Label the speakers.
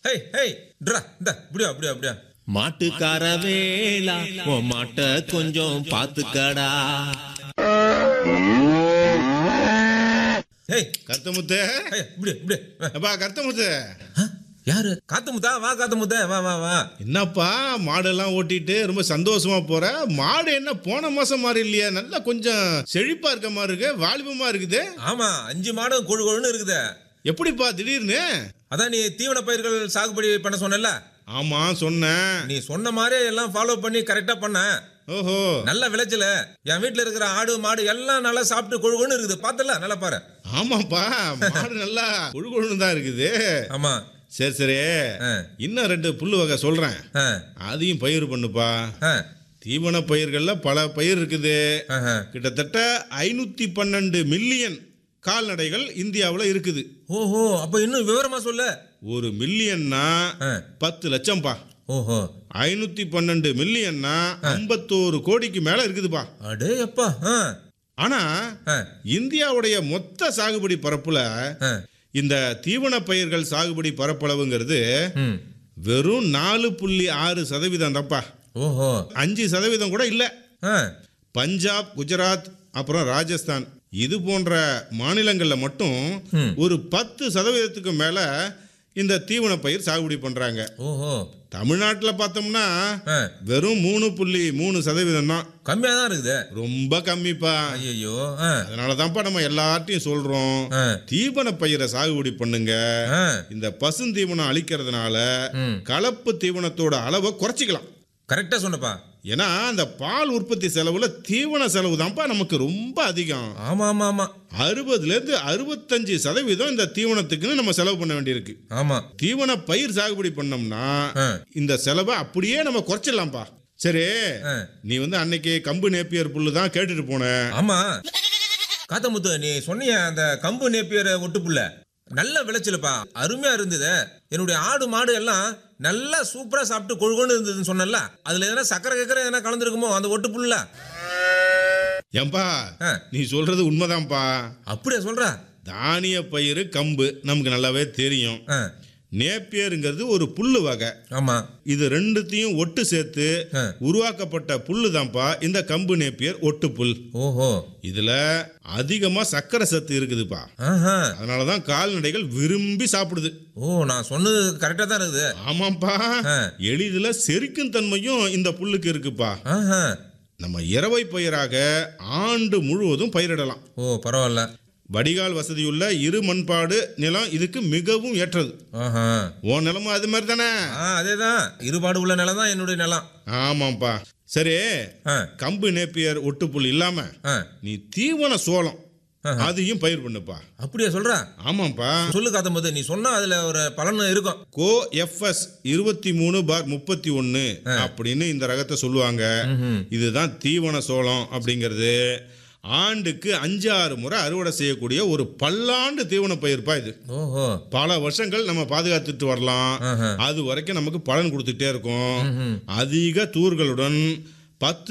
Speaker 1: Hey hey draw இந்த இப்படியா அப்படியா அப்படியா
Speaker 2: மாட்டுக்கார வேலா உன் மாட்டை கொஞ்சம் பாத்துக்கடா
Speaker 1: ஹேய்
Speaker 3: கருத்தமுத்து
Speaker 1: ஹேய் இப்படி இப்படி வா.
Speaker 3: அப்பா கருத்தமுத்து
Speaker 1: ஆ, யாரு காத்து முத்தா வா காத்து முத்தா வா வா வா
Speaker 3: என்னப்பா மாடெல்லாம் ஓட்டிட்டு ரொம்ப சந்தோஷமா போற மாடு என்ன போன மாசம் மாதிரி இல்லையா நல்லா கொஞ்சம் செழிப்பா இருக்க மாதிரி இருக்கு வாலிபமா இருக்குது
Speaker 1: ஆமா அஞ்சு மாடும் கொழு கொழுன்னு இருக்குதே
Speaker 3: எப்படிப்பா திடீர்னு
Speaker 1: அதான் நீ தீவன பயிர்கள் சாகுபடி பண்ண சொன்னல
Speaker 3: ஆமா சொன்னேன்
Speaker 1: நீ சொன்ன மாதிரியே எல்லாம் ஃபாலோ பண்ணி கரெக்டா பண்ண
Speaker 3: ஓஹோ
Speaker 1: நல்ல விளைச்சல என் வீட்ல இருக்கிற ஆடு மாடு எல்லாம் நல்லா சாப்பிட்டு கொழு கொழுன்னு இருக்குது பார்த்தல நல்லா பாரு
Speaker 3: ஆமாப்பா மாடு நல்லா குழுகுழுன்னு தான் இருக்குது
Speaker 1: ஆமா
Speaker 3: சரி சரி
Speaker 1: ஆ.
Speaker 3: இன்னும் ரெண்டு புல்லு வகை சொல்றேன்
Speaker 1: ஆ,
Speaker 3: அதையும் பயிர் பண்ணுப்பா
Speaker 1: ஆ,
Speaker 3: தீவன பயிர்கள்ல பல பயிர் இருக்குது
Speaker 1: ஆஹா.
Speaker 3: கிட்டத்தட்ட ஐநூத்தி பன்னெண்டு மில்லியன் கால்நடைகள் இந்தியாவில் இருக்குது
Speaker 1: ஓஹோ அப்ப இன்னும் விவரமா சொல்ல
Speaker 3: ஒரு மில்லியன்னா
Speaker 1: ஆ,
Speaker 3: பத்து லட்சம்ப்பா
Speaker 1: ஓஹோ
Speaker 3: ஐநூத்தி பன்னெண்டு மில்லியன்னா ஐம்பத்தோரு கோடிக்கு மேல இருக்குதுப்பா
Speaker 1: அடே அப்பா ஆ,
Speaker 3: ஆனா
Speaker 1: ஆ,
Speaker 3: இந்தியாவுடைய மொத்த சாகுபடி பரப்புல
Speaker 1: ஆ,
Speaker 3: இந்த தீவன பயிர்கள் சாகுபடி பரப்பளவுங்கிறது
Speaker 1: ம்.
Speaker 3: வெறும் நாலு புள்ளி ஆறு சதவீதம் தான்ப்பா
Speaker 1: ஓஹோ
Speaker 3: அஞ்சு சதவீதம் கூட இல்லை
Speaker 1: ஆ,
Speaker 3: பஞ்சாப் குஜராத் அப்புறம் ராஜஸ்தான் இது போன்ற மாநிலங்களில் மட்டும்
Speaker 1: ம்.
Speaker 3: ஒரு பத்து சதவீதத்துக்கு மேலே இந்த தீவன பயிர் சாகுபடி பண்ணுறாங்க
Speaker 1: ஓஹோ
Speaker 3: தமிழ்நாட்டில் பார்த்தோம்னா
Speaker 1: ஆ,
Speaker 3: வெறும் மூணு புள்ளி மூணு சதவீதம் தான்
Speaker 1: கம்மியா தான் இருக்குது
Speaker 3: ரொம்ப கம்மிப்பா
Speaker 1: ஐயோ
Speaker 3: அதனால தான்ப்பா நம்ம எல்லார்ட்டையும் சொல்றோம்
Speaker 1: ஆ.
Speaker 3: தீவன பயிரை சாகுபடி பண்ணுங்க
Speaker 1: ஆ,
Speaker 3: இந்த பசுந்தீவனம் அழிக்கிறதுனால
Speaker 1: ம்.
Speaker 3: கலப்பு தீவனத்தோட அளவை குறைச்சிக்கலாம்
Speaker 1: கரெக்டா சொன்னப்பா
Speaker 3: ஏன்னா அந்த பால் உற்பத்தி செலவுல தீவன செலவு தான்ப்பா நமக்கு ரொம்ப அதிகம்
Speaker 1: ஆமா ஆமா ஆமா
Speaker 3: அறுபதுல இருந்து அறுபத்தஞ்சு சதவீதம் இந்த தீவனத்துக்குன்னு நம்ம செலவு பண்ண வேண்டியிருக்கு
Speaker 1: ஆமா
Speaker 3: தீவன பயிர் சாகுபடி பண்ணோம்னா
Speaker 1: ஆ.
Speaker 3: இந்த செலவை அப்படியே நம்ம குறைச்சிடலாம்ப்பா சரி
Speaker 1: ஆ.
Speaker 3: நீ வந்து அன்னைக்கு கம்பு நேப்பியர் புல்லு தான் கேட்டுட்டு போன
Speaker 1: ஆமா காத்தமுத்து நீ சொன்னிய அந்த கம்பு நேப்பியர் ஒட்டுப்புள்ள நல்ல விளைச்சலுப்பா அருமையா இருந்தது என்னுடைய ஆடு மாடு எல்லாம் நல்லா சூப்பரா சாப்பிட்டு கொழுகொண்டு இருந்ததுன்னு சொன்னல அதுல எதனா சக்கரை கக்கரை எதனா கலந்துருக்குமோ அந்த ஒட்டுப்புல்ல
Speaker 3: ஏம்பா
Speaker 1: ஆ.
Speaker 3: நீ சொல்றது உண்மைதான்ப்பா
Speaker 1: அப்படியா சொல்ற
Speaker 3: தானிய பயிர் கம்பு நமக்கு நல்லாவே தெரியும்
Speaker 1: ஆ,
Speaker 3: நேப்பியருங்கிறது ஒரு புல்லு வகை
Speaker 1: ஆமா
Speaker 3: இது ரெண்டுத்தையும் ஒட்டு சேர்த்து
Speaker 1: ஆ.
Speaker 3: உருவாக்கப்பட்ட புல்லு தான்ப்பா இந்த கம்பு நேப்பியர் ஒட்டு புல்
Speaker 1: ஓஹோ
Speaker 3: இதுல அதிகமா சர்க்கரை சத்து இருக்குதுப்பா
Speaker 1: ஆஹா
Speaker 3: அதனால தான் கால்நடைகள் விரும்பி சாப்பிடுது
Speaker 1: ஓ நான் சொன்னது கரெக்டா தான் இருக்குது
Speaker 3: ஆமாப்பா
Speaker 1: ஆ.
Speaker 3: எளிதில் செரிக்கும் தன்மையும் இந்த புல்லுக்கு இருக்குப்பா
Speaker 1: ஆஹா
Speaker 3: நம்ம இரவை பயிராக ஆண்டு முழுவதும் பயிரிடலாம்
Speaker 1: ஓ பரவாயில்ல
Speaker 3: வடிகால் வசதியுள்ள இரு மண்பாடு நிலம் இதுக்கு மிகவும் ஏற்றது
Speaker 1: ஆஹா
Speaker 3: உன் நிலமும் அது மாதிரி தானே
Speaker 1: ஆ அதேதான் இருபாடு உள்ள நிலம் தான் என்னுடைய நிலம்
Speaker 3: ஆமாப்பா சரி
Speaker 1: ஆ
Speaker 3: கம்பு நேப்பியர் ஒட்டுப்புல் இல்லாம
Speaker 1: ஆ
Speaker 3: நீ தீவன சோளம்
Speaker 1: ஆஹா.
Speaker 3: அதையும் பயிர் பண்ணுப்பா
Speaker 1: அப்படியா சொல்ற
Speaker 3: ஆமாப்பா
Speaker 1: சொல்லு காத்தம்போது நீ சொன்னா அதுல ஒரு பலன் இருக்கும்
Speaker 3: கோ எஃப்எஸ் இருபத்தி மூணு பார் முப்பத்தி ஒன்று அப்படின்னு இந்த ரகத்தை சொல்லுவாங்க
Speaker 1: ம்ஹும்.
Speaker 3: இதுதான் தீவன சோளம் அப்படிங்கிறது ஆண்டுக்கு அஞ்சு ஆறு முறை அறுவடை செய்யக்கூடிய ஒரு பல்லாண்டு தீவன பயிர்ப்பா இது
Speaker 1: ஓஹோ
Speaker 3: பல வருஷங்கள் நம்ம பாதுகாத்துட்டு வரலாம்
Speaker 1: ஆஹா.
Speaker 3: அது வரைக்கும் நமக்கு பலன் கொடுத்துட்டே இருக்கும்
Speaker 1: ம்ஹும்.
Speaker 3: அதிக தூர்களுடன் பத்து